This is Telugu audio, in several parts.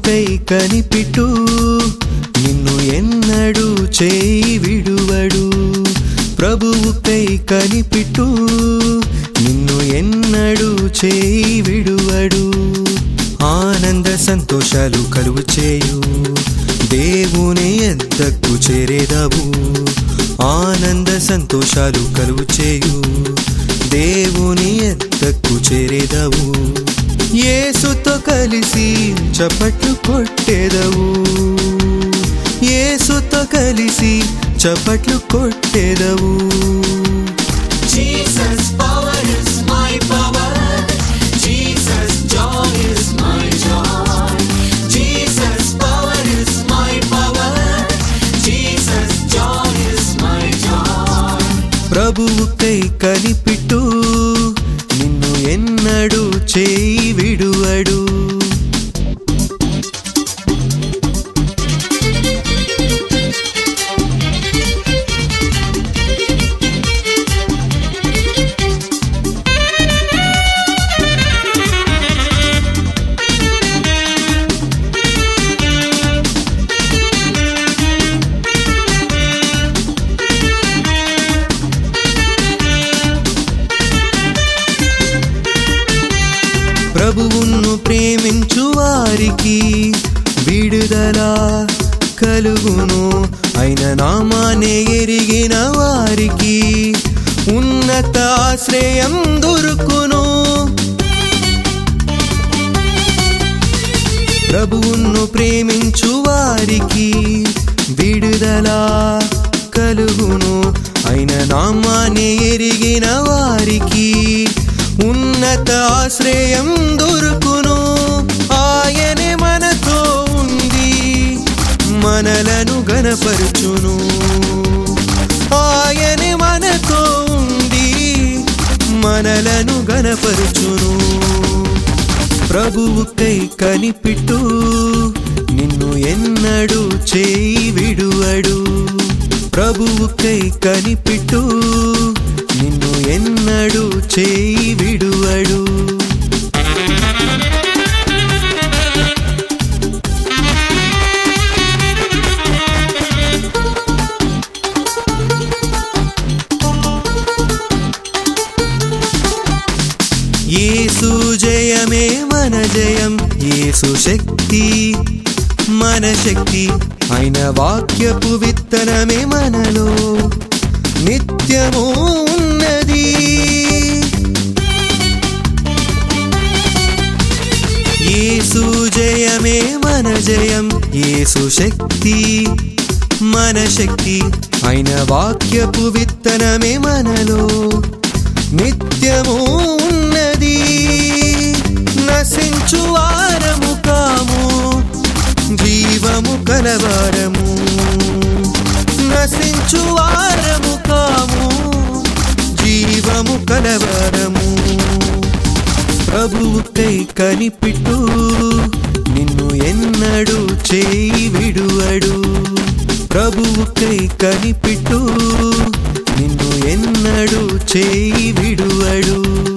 ప్రభువుకై కనిపిట్టు నిన్ను ఎన్నడు చేయి విడువడు ప్రభువుకై కనిపిట్టు నిన్ను ఎన్నడు చేయి విడువడు ఆనంద సంతోషాలు కలుగు చేయు దేవుని ఎద్దకు చేరేదావు ఆనంద సంతోషాలు కలుగు చేయు దేవుని ఎద్దకు చేరేదావు యేసుతో కలిసి చప్పట్లు కొట్టేదవు యేసుతో కలిసి చప్పట్లు కొట్టేదవు Jesus power is my power. Jesus joy is my joy. Jesus power is my power. Jesus joy is my joy. ప్రభువుకై కనిపిట్టు నిన్ను ఎన్నడు చేయి విడువడు ప్రభువును ప్రేమించు వారికి విడుదల కలుగును అయిన నామానే ఎరిగిన వారికి ఉన్నత ఆశ్రయం దొరుకును ప్రభువును ప్రేమించు వారికి విడుదల కలుగును అయిన నామాన్ని ఎరిగిన వారికి ఉన్నత ఆశ్రయం దొరుకును ఆయనే మనతో ఉంది మనలను గనపరుచును ఆయనే మనతో ఉంది మనలను గనపరుచును ప్రభువుకై కనిపిట్టు నిన్ను ఎన్నడు చేయి విడువడు ప్రభువుకై కనిపిట్టు నిన్ను ఎన్నడు చేయి విడువడు యేసు జయమే మన జయం యేసు శక్తి మన శక్తి ఆయన వాక్యపు విత్తనమే మనలో నిత్యము ఉన్నది యేసు జయమే మన జయం యేసు శక్తి మన శక్తి ఆయన వాక్యపు విత్తనమే మనలో నిత్యము ఉన్నది నశించు వారము కాము జీవము కలవారము నశించు వారము కాము జీవము కలవారము ప్రభువుకై కనిపిట్టు నిన్ను ఎన్నడు చేయి విడువడు ప్రభువుకై కనిపిట్టు నిన్ను ఎన్నడు చేయి విడువడు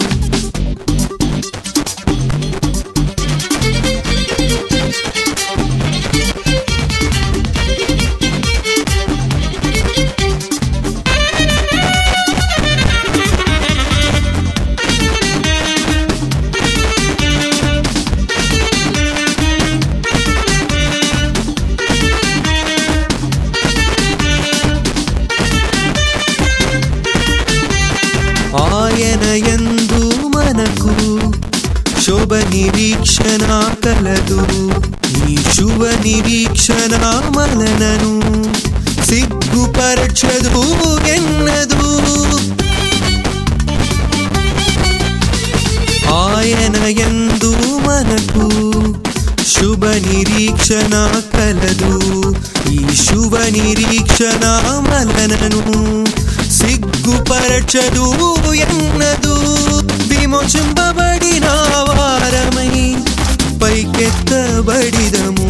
ఆయన యందు మనకు శుభ నిరీక్షణ కలదు ఈ శుభ నిరీక్షణ మనలను సిగ్గుపరచదు ఎన్నదు ఆయన యందు మనకు శుభ నిరీక్షణ కలదు ఈ శుభ నిరీక్షణ మనలను సిగ్గుపరచదు ఎన్నదు విమోచింపబడిన వారమై పైకెత్తబడిదము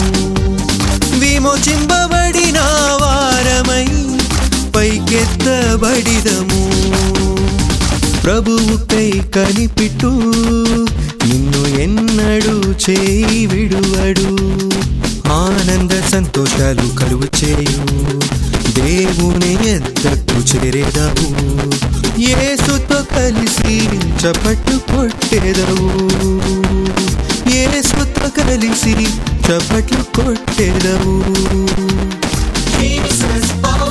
విమోచింపబడిన వారమై పైకెత్తబడిదము ప్రభువుకై కనిపిట్టు నిన్ను ఎన్నడు చేయి విడువడు ఆనంద సంతోషాలు కలుగు చేయు దేవుని ఎద్దకు చేరేదవు యేసుతో కలిసి చపట్టు కొట్టేదవు యేసుతో కలిసి చపట్లు కొట్టేదవు Jesus power